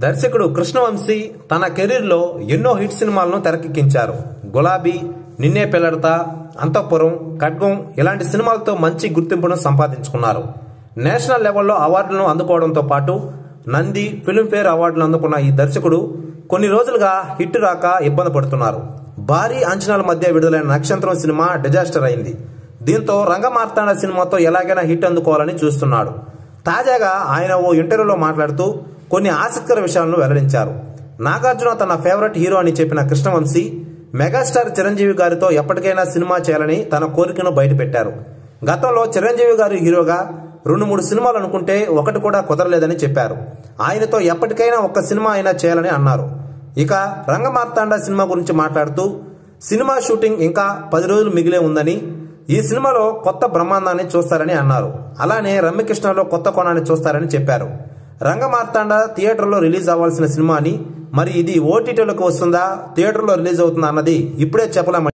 దర్శకుడు కృష్ణవంశీ తన కెరీర్లో ఎన్నో హిట్ సినిమాలను తెరకెక్కించారు గులాబీ నిన్నే పెళ్లడతా అంతఃపురం ఖడ్గం ఇలాంటి సినిమాలతో మంచి గుర్తింపును సంపాదించుకున్నారు నేషనల్ లెవెల్లో అవార్డులను అందుకోవడంతో పాటు నంది ఫిల్మ్ఫేర్ అవార్డులు అందుకున్న ఈ దర్శకుడు కొన్ని రోజులుగా హిట్ రాక ఇబ్బంది పడుతున్నారు భారీ అంచనాల మధ్య విడుదలైన నక్షత్రం సినిమా డిజాస్టర్ అయింది దీంతో రంగమార్తాండ సినిమాతో ఎలాగైనా హిట్ అందుకోవాలని చూస్తున్నాడు తాజాగా ఆయన ఓ ఇంటర్వ్యూలో మాట్లాడుతూ కొన్ని ఆసక్తికర విషయాలను వెల్లడించారు నాగార్జున తన ఫేవరెట్ హీరో అని చెప్పిన కృష్ణవంశీ మెగాస్టార్ చిరంజీవి గారితో ఎప్పటికైనా సినిమా చేయాలని తన కోరికను బయటపెట్టారు గతంలో చిరంజీవి గారు హీరోగా రెండు మూడు సినిమాలు అనుకుంటే ఒకటి కూడా కుదరలేదని చెప్పారు ఆయనతో ఎప్పటికైనా ఒక్క సినిమా అయినా చేయాలని అన్నారు ఇక రంగమార్తాండ సినిమా గురించి మాట్లాడుతూ సినిమా షూటింగ్ ఇంకా పది రోజులు మిగిలే ఉందని ఈ సినిమాలో కొత్త బ్రహ్మాండాన్ని చూస్తారని అన్నారు అలానే రమ్యకృష్ణలో కొత్త కోణాన్ని చూస్తారని చెప్పారు రంగమార్తాండ థియేటర్లో రిలీజ్ అవ్వాల్సిన సినిమా అని మరి ఇది ఓటీటీలోకి వస్తుందా థియేటర్లో రిలీజ్ అవుతుందా అన్నది ఇప్పుడే చెప్పలేమని